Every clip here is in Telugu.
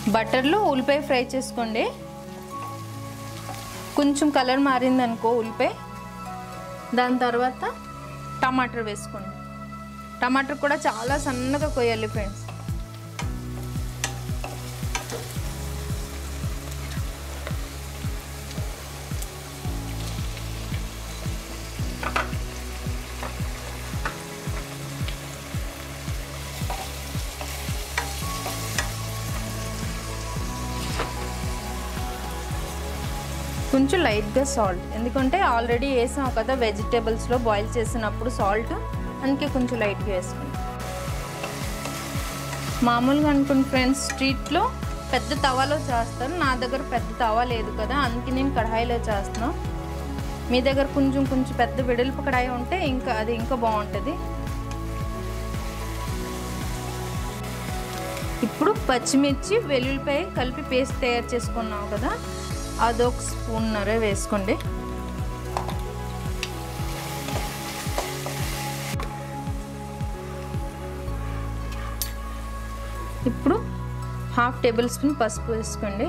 బటర్లో ఉల్లిపాయ ఫ్రై చేసుకోండి కొంచెం కలర్ మారిందనుకో ఉల్లిపాయ దాని తర్వాత టమాటర్ వేసుకోండి టమాటర్ కూడా చాలా సన్నగా కొయ్యాలి ఫ్రెండ్స్ కొంచెం లైట్గా సాల్ట్ ఎందుకంటే ఆల్రెడీ వేసాం కదా వెజిటేబుల్స్లో బాయిల్ చేసినప్పుడు సాల్ట్ అందుకే కొంచెం లైట్గా వేసుకోండి మామూలుగా అనుకుని ఫ్రెండ్స్ స్ట్రీట్లో పెద్ద తవాలో చేస్తారు నా దగ్గర పెద్ద తవా లేదు కదా అందుకే నేను కడాయిలో చేస్తున్నాను మీ దగ్గర కొంచెం కొంచెం పెద్ద వెడల్పు కడాయి ఉంటే ఇంకా అది ఇంకా బాగుంటుంది ఇప్పుడు పచ్చిమిర్చి వెల్లుల్లిపాయ కలిపి పేస్ట్ తయారు చేసుకున్నాం కదా అదొక స్పూన్నర వేసుకోండి ఇప్పుడు హాఫ్ టేబుల్ స్పూన్ పసుపు వేసుకోండి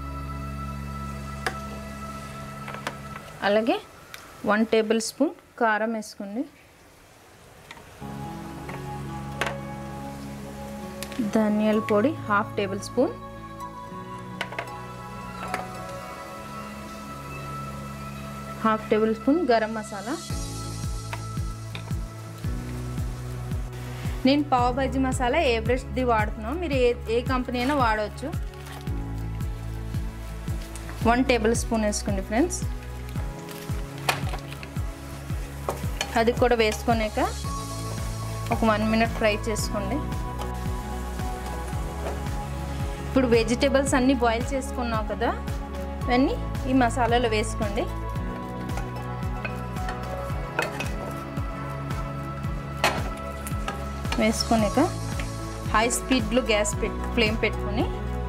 అలాగే వన్ టేబుల్ స్పూన్ కారం వేసుకోండి ధనియాల పొడి half tablespoon half tablespoon garam masala నేను పావు బజ్జీ మసాలా ఎవరెస్ట్ది వాడుతున్నాను మీరు ఏ ఏ కంపెనీ అయినా వాడవచ్చు వన్ టేబుల్ స్పూన్ వేసుకోండి ఫ్రెండ్స్ అది కూడా వేసుకున్నాక ఒక వన్ మినిట్ ఫ్రై చేసుకోండి ఇప్పుడు వెజిటేబుల్స్ అన్నీ బాయిల్ చేసుకున్నాం కదా ఇవన్నీ ఈ మసాలాలో వేసుకోండి వేసుకున్నాక హై స్పీడ్లో గ్యాస్ పెట్ ఫ్లేమ్ పెట్టుకుని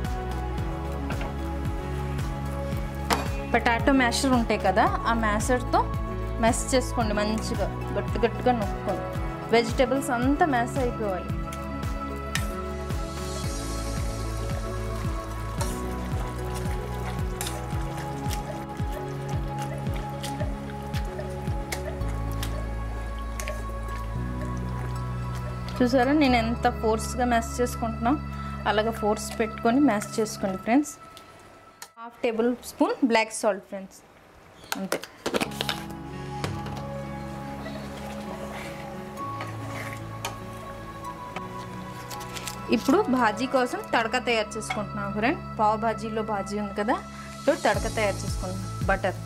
పొటాటో మ్యాషర్ ఉంటాయి కదా ఆ మ్యాషర్తో మెస్ చేసుకోండి మంచిగా గట్టి గట్టిగా నొక్కండి వెజిటేబుల్స్ అంతా మ్యాష్ అయిపోవాలి చూసారా నేను ఎంత ఫోర్స్గా మ్యాష్ చేసుకుంటున్నా అలాగే ఫోర్స్ పెట్టుకొని మ్యాష్ చేసుకోండి friends half tablespoon black salt friends అంతే ఇప్పుడు భాజీ కోసం తడక తయారు చేసుకుంటున్నాం ఫ్రెండ్ పావు భాజీలో భాజీ ఉంది కదా ఇప్పుడు తడక తయారు చేసుకుంటున్నాం బటర్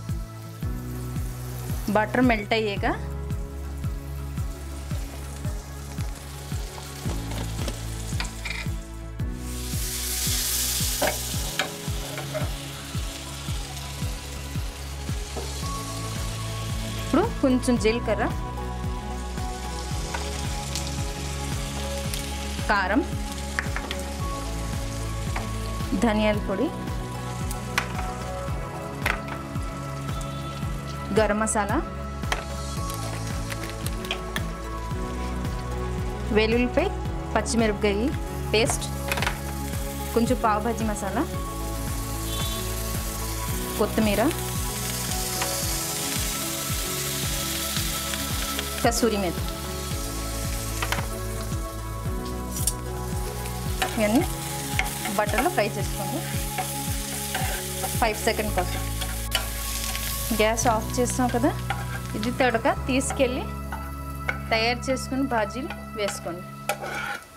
బటర్ మెల్ట్ అయ్యాక ఇప్పుడు కొంచెం జీలకర్ర కారం ధనియాల పొడి గరం మసాలా వెల్లుల్లిపాయ పచ్చిమిరపకాయ పేస్ట్ కొంచెం పావు భాజీ మసాలా కొత్తిమీర కసూరి మెతి ఇవన్నీ బటర్లో ఫ్రై చేసుకోండి ఫైవ్ సెకండ్ కోసం గ్యాస్ ఆఫ్ చేస్తాం కదా ఇది తడక తీసుకెళ్ళి తయారు చేసుకుని బాజీలు వేసుకోండి